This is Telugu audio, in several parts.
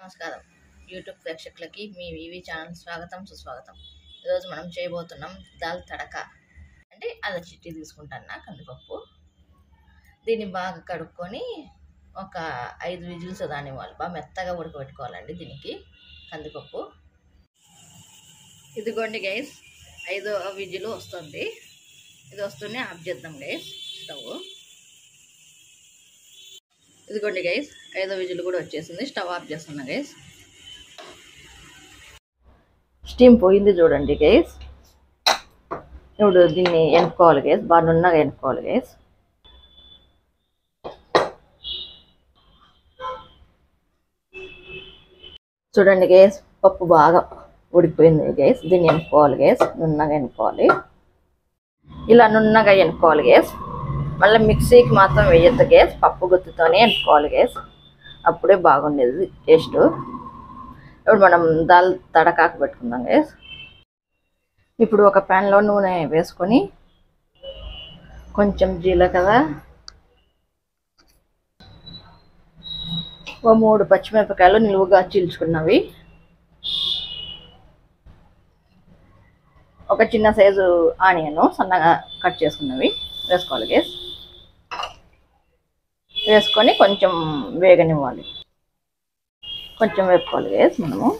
నమస్కారం యూట్యూబ్ ప్రేక్షకులకి మీ వివి ఛానల్ స్వాగతం సుస్వాగతం ఈరోజు మనం చేయబోతున్నాం దాల్ తడక అంటే అలా చిట్టి తీసుకుంటాను కందిపప్పు దీన్ని బాగా కడుక్కొని ఒక ఐదు విజిల్స్ రానివ్వాలి బాగా మెత్తగా ఉడకబెట్టుకోవాలండి దీనికి కందిపప్పు ఇదిగోండి గైస్ ఐదో విజిల్ వస్తుంది ఇది వస్తూనే ఆఫ్ చేద్దాం గైస్ స్టవ్ ఇదిగోండి గైస్ ఐదో విజిల్ కూడా వచ్చేసింది స్టవ్ ఆఫ్ చేస్తున్నా గైస్ స్టీమ్ పోయింది చూడండి గైస్ ఇప్పుడు దీన్ని ఎనుకోవాలి గైస్ బాగా నున్నగా ఎనుకోవాలి గైస్ చూడండి గైస్ పప్పు బాగా ఉడికిపోయింది గైస్ దీన్ని ఎనుకోవాలి గైస్ నున్నగా ఎనుకోవాలి ఇలా నున్నగా ఎనుకోవాలి గైస్ మళ్ళీ మిక్సీకి మాత్రం వేయద్దు గ్యాస్ పప్పు గుత్తుతోనే ఎనుకోవాలి గ్యాస్ అప్పుడే బాగుండేది టేస్ట్ ఇప్పుడు మనం దాల్ తడకాకు పెట్టుకుందాం గ్యాస్ ఇప్పుడు ఒక ప్యాన్లో నూనె వేసుకొని కొంచెం జీలకర్ర ఓ మూడు పచ్చిమిరపకాయలు నిలువుగా చీల్చుకున్నవి ఒక చిన్న సైజు ఆనియన్ సన్నగా కట్ చేసుకున్నవి వేసుకోవాలి గ్యాస్ వేసుకొని కొంచెం వేగనివ్వాలి కొంచెం వేపుకోవాలి గ్యాస్ మనము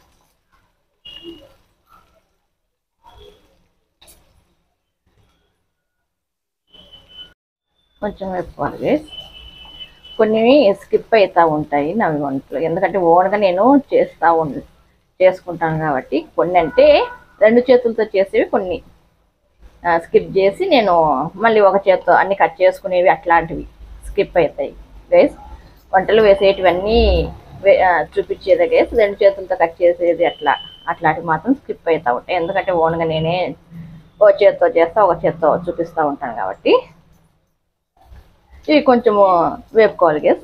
కొంచెం వేపుకోవాలి గ్యాస్ కొన్ని స్కిప్ అవుతూ ఉంటాయి నవి వంటలు ఎందుకంటే ఓన్గా నేను చేస్తూ ఉం చేసుకుంటాను కాబట్టి కొన్ని అంటే రెండు చేతులతో చేసేవి కొన్ని స్కిప్ చేసి నేను మళ్ళీ ఒక చేత్తో అన్ని కట్ చేసుకునేవి అట్లాంటివి స్కిప్ అవుతాయి గైస్ వంటలు వేసేటివన్నీ చూపించేది గైస్ రెండు చేతులతో కట్ చేసేది అట్లా అట్లాంటివి మాత్రం స్కిప్ అవుతూ ఉంటాయి ఎందుకంటే ఓన్గా నేనే ఒక చేత్తో చేస్తా ఒక చేత్తో చూపిస్తూ ఉంటాను కాబట్టి ఇవి కొంచెము వేపుకోవాలి గేస్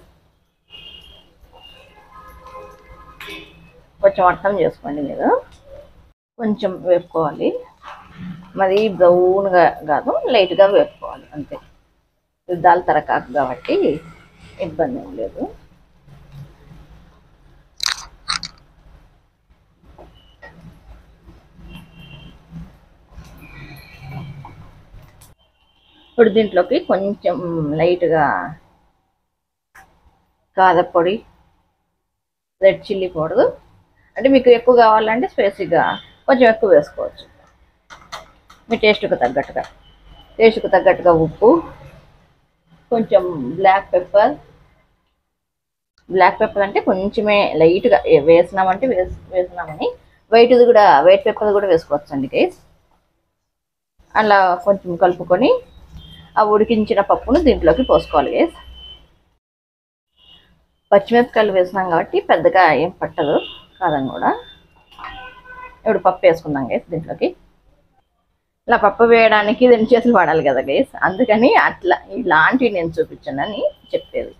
కొంచెం అర్థం చేసుకోండి మీరు కొంచెం వేపుకోవాలి మరి బ్రౌన్గా కాదు లైట్గా వేపుకోవాలి అంతే ఇది దాల్ తరకాకు కాబట్టి ఇబ్బంది ఏం లేదు ఇప్పుడు దీంట్లోకి కొంచెం లైట్గా కారపొడి రెడ్ చిల్లీ పౌడర్ అంటే మీకు ఎక్కువ కావాలంటే స్పైసీగా కొంచెం ఎక్కువ వేసుకోవచ్చు మీ టేస్ట్కి తగ్గట్టుగా టేస్ట్కి తగ్గట్టుగా ఉప్పు కొంచెం బ్లాక్ పెప్పర్ బ్లాక్ పెప్పర్ అంటే కొంచెమే లైట్గా వేసినామంటే వేసి వేసినామని వైట్ది కూడా వైట్ పెప్పర్ కూడా వేసుకోవచ్చు అండి గైస్ అలా కొంచెం కలుపుకొని ఆ ఉడికించిన పప్పును దీంట్లోకి పోసుకోవాలి గైస్ పచ్చిమిరపకాయలు వేసినాం కాబట్టి పెద్దగా ఏం పట్టదు కారం కూడా ఇప్పుడు పప్పు వేసుకుందాం గైస్ దీంట్లోకి ఇలా పప్పు వేయడానికి రెండు చేతులు వాడాలి కదా గైస్ అందుకని అట్లా ఇలాంటివి నేను చూపించానని చెప్పేది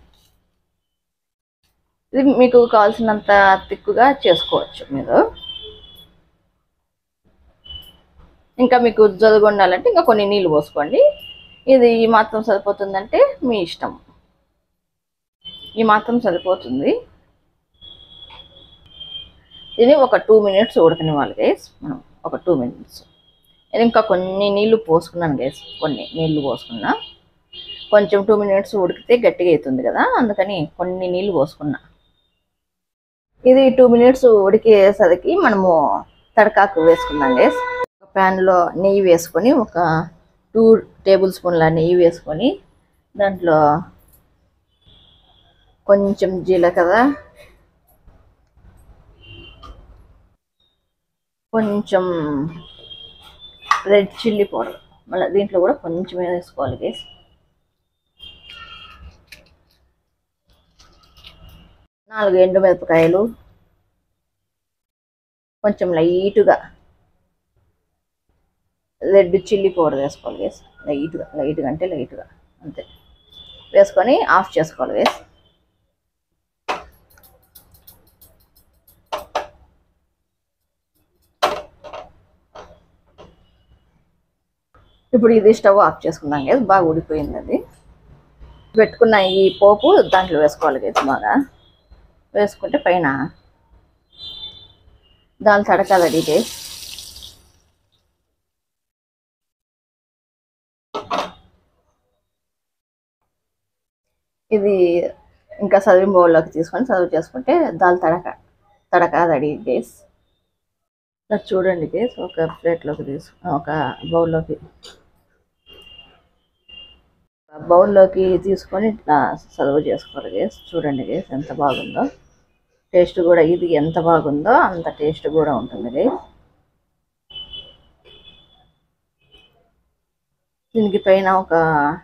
ఇది మీకు కావాల్సినంత తిక్కుగా చేసుకోవచ్చు మీరు ఇంకా మీకు జరుగు ఉండాలంటే ఇంకా కొన్ని నీళ్ళు పోసుకోండి ఇది ఈ మాత్రం సరిపోతుందంటే మీ ఇష్టం ఈ మాత్రం సరిపోతుంది ఇది ఒక టూ మినిట్స్ ఉడకనివ్వాలి గైస్ మనం ఒక టూ మినిట్స్ నేను ఇంకా కొన్ని నీళ్లు పోసుకున్నాను గైస్ కొన్ని నీళ్లు పోసుకున్నా కొంచెం టూ మినిట్స్ ఉడికితే గట్టిగా అవుతుంది కదా అందుకని కొన్ని నీళ్లు పోసుకున్నా ఇది టూ మినిట్స్ ఉడికేసరికి మనము తడకాకు వేసుకున్నాం గైస్ ఒక ప్యాన్లో నెయ్యి వేసుకొని ఒక టూ టేబుల్ స్పూన్ల నెయ్యి వేసుకొని దాంట్లో కొంచెం జీలకర్ర కొంచెం రెడ్ చిల్లీ పౌడర్ మళ్ళీ దీంట్లో కూడా కొంచెం వేసుకోవాలి గేస్ నాలుగు ఎండు మిరపకాయలు కొంచెం లైట్గా రెడ్ చిల్లీ పౌడర్ వేసుకోవాలి వేసి లైట్గా లైట్గా అంటే లైట్గా అంతే వేసుకొని ఆఫ్ చేసుకోవాలి వేసి ఇప్పుడు ఇది స్టవ్ ఆఫ్ చేసుకుందాం గేస్ బాగా ఉడిపోయింది అది పెట్టుకున్న ఈ పోపు దాంట్లో వేసుకోవాలి గేస్ బాగా వేసుకుంటే పైన దాల్ తడక రెడీ గైస్ ఇది ఇంకా సర్వింగ్ బౌల్లోకి తీసుకొని సర్వ్ చేసుకుంటే దాల్ తడక తడక రెడీ గేస్ అది చూడండి గేస్ ఒక ప్లేట్లోకి తీసుకు ఒక బౌల్లోకి బౌల్లోకి తీసుకొని ఇట్లా సర్వ్ చేసుకోవాలి గేస్ చూడండి గేస్ ఎంత బాగుందో టేస్ట్ కూడా ఇది ఎంత బాగుందో అంత టేస్ట్ కూడా ఉంటుంది గేస్ దీనికి పైన ఒక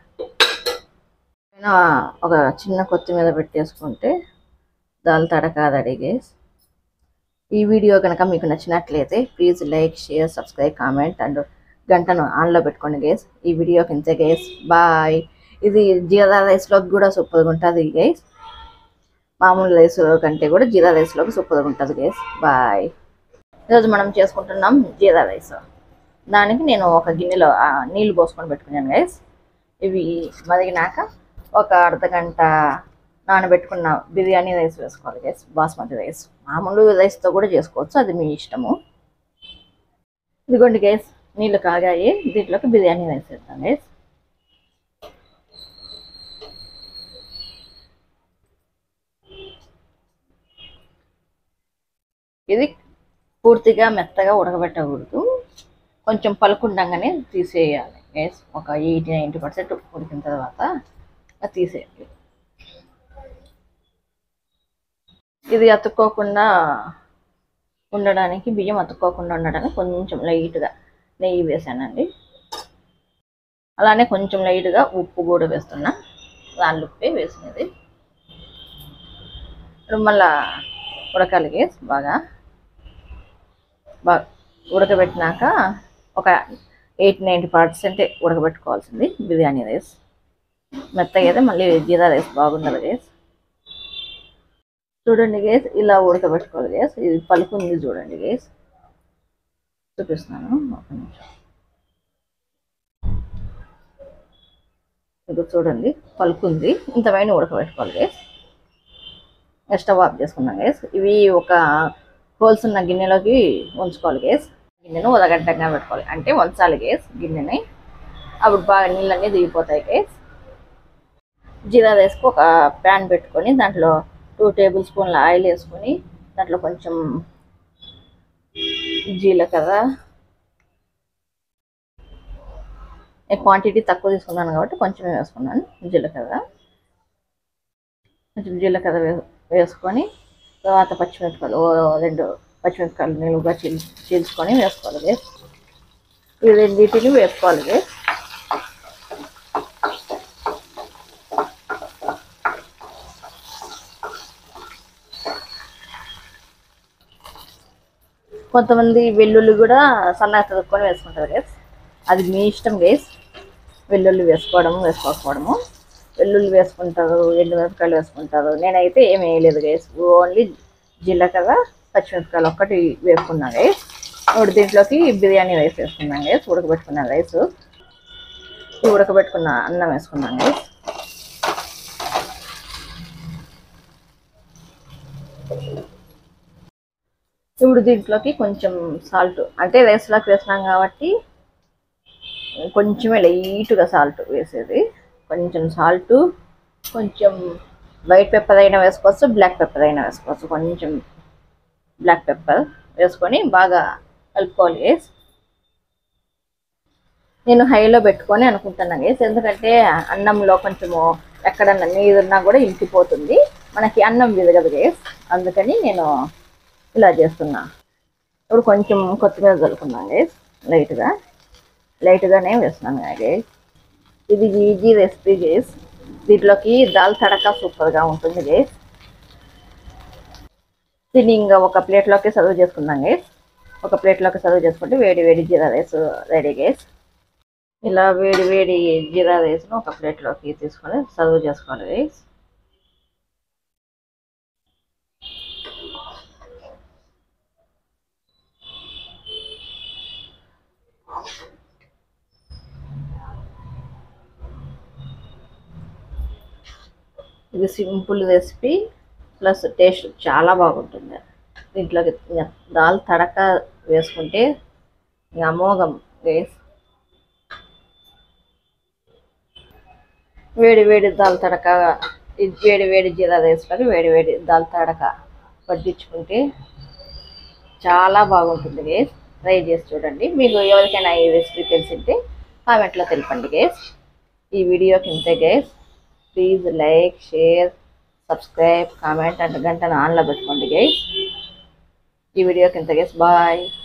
పైన ఒక చిన్న కొత్తిమీర పెట్టేసుకుంటే దాల్ తడక రెడీ గేస్ ఈ వీడియో కనుక మీకు నచ్చినట్లయితే please like share subscribe comment and గంటను ఆన్లో పెట్టుకోండి గైస్ ఈ వీడియో కింద గైస్ బాయ్ ఇది జీరా రైస్లోకి కూడా సూపర్గా ఉంటుంది గైస్ మామూలు రైస్లో కంటే కూడా జీరా రైస్లోకి సూపర్గా ఉంటుంది గైస్ బాయ్ ఈరోజు మనం చేసుకుంటున్నాం జీరా రైస్ దానికి నేను ఒక గిన్నెలో ఆ, నీళ్లు పోసుకొని పెట్టుకున్నాను గైస్ ఇవి మరిగినాక ఒక అర్ధ గంట నానబెట్టుకున్న బిర్యానీ రైస్ వేసుకోవాలి గైస్ బాస్మతి రైస్ మామూలు రైస్తో కూడా చేసుకోవచ్చు అది మీ ఇష్టము ఇదిగోండి గైస్ నీళ్ళు కాగాయి దీంట్లోకి బిర్యానీ రైస్ వేస్తాను గైస్ ఇది పూర్తిగా మెత్తగా ఉడకబెట్టకూడదు కొంచెం పలుకుండగానే తీసేయాలి గైస్ ఒక ఎయిటీ నైంటీ పర్సెంట్ ఉడికిన తర్వాత అది తీసేయాలి ఇది అతుక్కోకుండా ఉండడానికి బియ్యం అతుక్కోకుండా ఉండడానికి కొంచెం లైట్గా నెయ్యి వేసానండి అలానే కొంచెం లైట్గా ఉప్పు కూడా వేస్తున్నా దాని ఉప్పే వేసినది ఇప్పుడు మళ్ళా ఉడకాలి గేస్ బాగా బాగా ఉడకబెట్టినాక ఒక ఎయిట్ నైంటీ పర్సెంట్ ఉడకబెట్టుకోవాల్సింది బిర్యానీ రైస్ మెత్తగా అయితే మళ్ళీ జీరా రైస్ బాగుండదు గేస్ చూడండి గేస్ ఇలా ఉడకబెట్టుకోవాలి గేస్ ఇది పలుకుంది చూడండి గేస్ చూపిస్తున్నాను ఒక నిమిషం ఇది చూడండి పలుకుంది ఇంతమైన ఉడకబెట్టుకోవాలి గేస్ స్టవ్ ఆఫ్ చేసుకున్నాం గేస్ ఇవి ఒక హోల్స్ ఉన్న గిన్నెలోకి ఉంచుకోవాలి గేస్ గిన్నెను ఉదగడ్డంగా పెట్టుకోవాలి అంటే వంచాలి గేస్ గిన్నెని అప్పుడు బాగా నీళ్ళన్నీ దిగిపోతాయి గేస్ జీరా రైస్కి ఒక ప్యాన్ పెట్టుకొని దాంట్లో టూ టేబుల్ స్పూన్ల ఆయిల్ వేసుకొని దాంట్లో కొంచెం జీలకర్ర క్వాంటిటీ తక్కువ తీసుకున్నాను కాబట్టి కొంచెమే వేసుకున్నాను జీలకర్ర కొంచెం జీలకర్ర వే వేసుకొని తర్వాత పచ్చిమిరపకాయలు ఓ రెండు పచ్చిమిరపకాయలు నిలువుగా చీల్ చీల్చుకొని వేసుకోవాలి వేసి ఈ రెండింటిని వేసుకోవాలి వేసి కొంతమంది వెల్లుల్లి కూడా సన్నగా తరుక్కొని వేసుకుంటారు గేస్ అది మీ ఇష్టం గేస్ వెల్లుల్లి వేసుకోవడము వేసుకోకపోవడము వెల్లుల్లి వేసుకుంటారు ఎండుమిరపకాయలు వేసుకుంటారు నేనైతే ఏమి వేయలేదు గేస్ ఓన్లీ జీలకర్ర పచ్చిమిరపకాయలు ఒక్కటి వేసుకున్నాను గేస్ ఇప్పుడు దీంట్లోకి బిర్యానీ రైస్ వేసుకున్నాను గేస్ ఉడకబెట్టుకున్న రైస్ ఉడకబెట్టుకున్న అన్నం వేసుకున్నాను గేస్ ఇప్పుడు దీంట్లోకి కొంచెం సాల్ట్ అంటే రైస్లోకి వేసినాం కాబట్టి కొంచెమే లైట్గా సాల్ట్ వేసేది కొంచెం సాల్ట్ కొంచెం వైట్ పెప్పర్ అయినా వేసుకోవచ్చు బ్లాక్ పెప్పర్ అయినా వేసుకోవచ్చు కొంచెం బ్లాక్ పెప్పర్ వేసుకొని బాగా కలుపుకోవాలి గేస్ నేను హైలో పెట్టుకొని అనుకుంటున్నాను గేస్ ఎందుకంటే అన్నంలో కొంచెము ఎక్కడన్నా నీరున్నా కూడా ఇంకిపోతుంది మనకి అన్నం విరగదు గేస్ అందుకని నేను ఇలా చేస్తున్నా ఇప్పుడు కొంచెం కొత్తిమీర చల్లుకున్నాం గేస్ లైట్గా లైట్గానే వేస్తున్నాను గేస్ ఇది ఈజీ రెసిపీ గేస్ దీంట్లోకి దాల్ తడక సూపర్గా ఉంటుంది గేస్ దీన్ని ఇంకా ఒక ప్లేట్లోకి సర్వ్ చేసుకుందాం గేస్ ఒక ప్లేట్లోకి సర్వ్ చేసుకుంటే వేడి వేడి జీరా రైస్ రెడీ గేస్ ఇలా వేడి వేడి జీరా రైస్ను ఒక ప్లేట్లోకి తీసుకొని సర్వ్ చేసుకోవాలి గేస్ ఇది సింపుల్ రెసిపీ ప్లస్ టేస్ట్ చాలా బాగుంటుంది దీంట్లోకి ఇంక దాల్ తడక వేసుకుంటే ఇంక అమోఘం గైస్ వేడి వేడి దాల్ తడక ఇది వేడి వేడి జీరా వేసుకొని వేడి వేడి దాల్ తడక వడ్డించుకుంటే చాలా బాగుంటుంది గేస్ ట్రై చేసి చూడండి మీకు ఎవరికైనా ఈ రెసిపీ తెలిసింటే కామెంట్లో తెలపండి గేస్ ఈ వీడియోకి ఇంతే guys please like share subscribe comment and గంటను ఆన్లో పెట్టుకోండి గైస్ ఈ వీడియోకి ఇంత గేస్ బాయ్